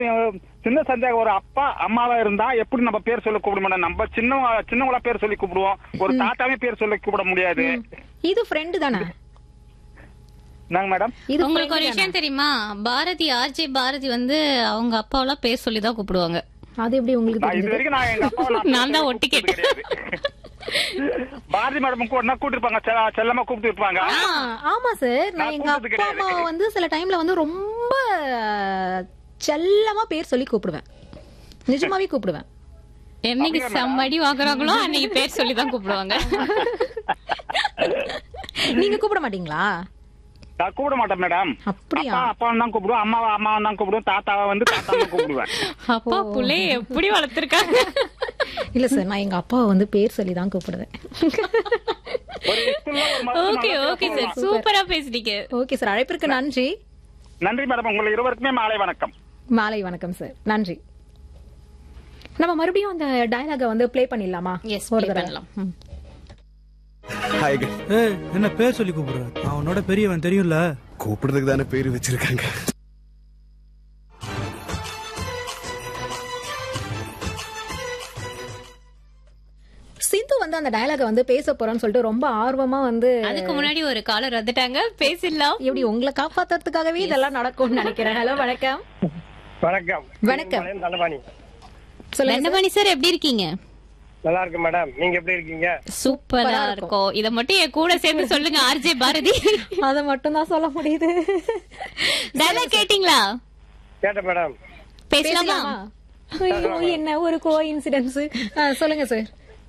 அஹ், சின்ன சந்தேகம் ஒரு அப்பா அம்மாவா இருந்தா எப்படி நம்ம பேர் சொல்லி கூப்பிட மாட்டோம் நம்ம சின்னவங்க சின்னவங்களா பேர் சொல்லி கூப்பிடுவோம் ஒரு தாத்தாவே பேர் சொல்லி கூப்பிட முடியாது இது ஃப்ரெண்டு தானே நாங்க மேடம் இது உங்களுக்கு ஒரு friend விஷயம் தெரியுமா பாரதி ஆர்ஜே பாரதி வந்து அவங்க அப்பாவெல்லாம் பேர் சொல்லி தான் கூப்பிடுவாங்க தானே? அது எப்படி உங்களுக்கு நான் இது தெரிஞ்சது வரைக்கும் நான் எங்க அப்பாவை நான் நான் தான் பேர் ஒட்டி கூப்பிட்டது கிடையாது. பாரதி மேடம் கூட கூட்டிருப்பாங்க செல்ல- செல்லமா கூப்பிட்டு இருப்பாங்க ஆ, ஆமா சார் நான் நான் எங்க கூப்பிட்டது அப்பா கிடையாது. அம்மா வந்து சில டைம்ல வந்து ரொம்ப செல்லமா பேர் சொல்லி கூப்பிடுவேன் நிஜமாவே கூப்பிடுவேன் என்னைக்கு செம்மடி வாங்குறாங்களோ அன்னைக்கு பேர் சொல்லி தான் கூப்பிடுவாங்க நீங்க கூப்பிட மாட்டீங்களா நான் கூப்பிட மாட்டேன் மேடம் அப்படியா அப்பா அப்பா தான் கூப்பிடுவோம் அம்மாவை அம்மா தான் கூப்பிடுவோம் தாத்தாவை வந்து தாத்தா தான் கூப்பிடுவேன் அப்பா புள்ளைய எப்படி வளர்த்திருக்காங்க இல்ல சார் நான் எங்க அப்பாவை வந்து பேர் சொல்லி தான் கூப்பிடுவேன் ஒரு ஸ்கூல்ல ஒரு மதத்துல ஓகே நல்லா ஓகே பேசுவோம். சார் சூப்பரா பேசுறீங்க ஓகே சார் அழைப்பிற்கு நன்றி நன்றி மேடம் உங்களை இருவருக்குமே மாலை வணக்கம் மாலை வணக்கம் சார் நன்றி நம்ம மறுபடியும் அந்த டயலாக வந்து ப்ளே பண்ணிடலாமா Yes, ஒரு play தடவை. பண்ணலாம். ம். ஹாய் ஏய் என்ன பேர் சொல்லி கூப்பிடுற அவனோட பெரியவன் தெரியும்ல கூப்பிடுறதுக்கு தானே பேரு வச்சிருக்காங்க சிந்து வந்து அந்த டயலாக வந்து பேச போறோம்னு சொல்லிட்டு ரொம்ப ஆர்வமா வந்து அதுக்கு முன்னாடி ஒரு காலர் வந்துட்டாங்க பேசிடலாம் எப்படி உங்களை காப்பாத்துறதுக்காகவே இதெல்லாம் நடக்கும்னு நினைக்கிறேன் ஹலோ வணக்கம் வணக்கம் வணக்கம் மலையன் தண்டபாணி சொல்லுங்க வெண்ணமணி சார் எப்படி இருக்கீங்க நல்லா இருக்கு மேடம் நீங்க எப்படி இருக்கீங்க சூப்பரா இருக்கும் இத மட்டும் என் கூட சேர்ந்து சொல்லுங்க ஆர்ஜே பாரதி அதை மட்டும் தான் சொல்ல முடியுது டயலாக் கேட்டீங்களா கேட்டேன் மேடம் பேசலாமா ஐயோ என்ன ஒரு கோ இன்சிடென்ஸ் சொல்லுங்க சார்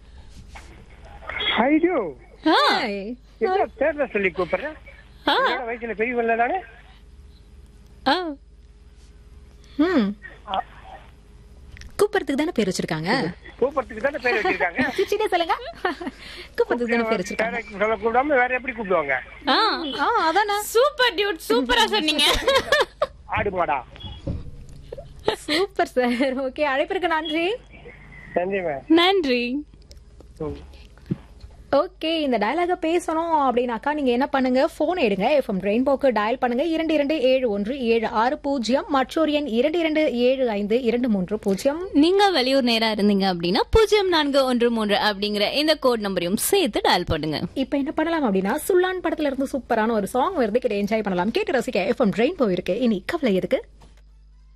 ஐயோ ஆ, என்ன பேர்ல சொல்லி கூப்பிடுறேன் ஆ, என்னோட வயசுல பெரியவல்ல நானு ஆ. ம் கூப்பிடுறதுக்கு தானே பேர் வச்சிருக்காங்க கூப்பிடுறதுக்கு தானே பேர் வச்சிருக்காங்க சிரிச்சிட்டே சொல்லுங்க கூப்பிடுறதுக்கு தானே பேர் வச்சிருக்காங்க பேரை சொல்ல கூடாம வேற எப்படி கூப்பிடுவாங்க ஆ. ஆ அதானே சூப்பர் டியூட் சூப்பரா சொன்னீங்க ஆடு மாடா சூப்பர் சார் ஓகே அழைப்பிற்கு நன்றி நன்றி மேம் நன்றி ஓகே இந்த டயலாக பேசணும் அப்படின்னாக்கா நீங்க என்ன பண்ணுங்க போன் எடுங்க எஃப்எம் ரெயின்போக்கு டயல் பண்ணுங்க இரண்டு இரண்டு ஏழு ஒன்று ஏழு ஆறு பூஜ்ஜியம் மற்றொரு எண் இரண்டு இரண்டு ஏழு ஐந்து இரண்டு மூன்று பூஜ்ஜியம் நீங்க வெளியூர் நேரா இருந்தீங்க அப்படின்னா பூஜ்ஜியம் நான்கு ஒன்று மூன்று அப்படிங்கிற இந்த கோட் நம்பரையும் சேர்த்து டயல் பண்ணுங்க இப்போ என்ன பண்ணலாம் அப்படின்னா சுல்லான் படத்துல இருந்து சூப்பரான ஒரு சாங் வருது கிட்ட என்ஜாய் பண்ணலாம் கேட்டு ரசிக்க எஃப்எம் ரெயின்போ இருக்கு இனி கவலை எதுக்கு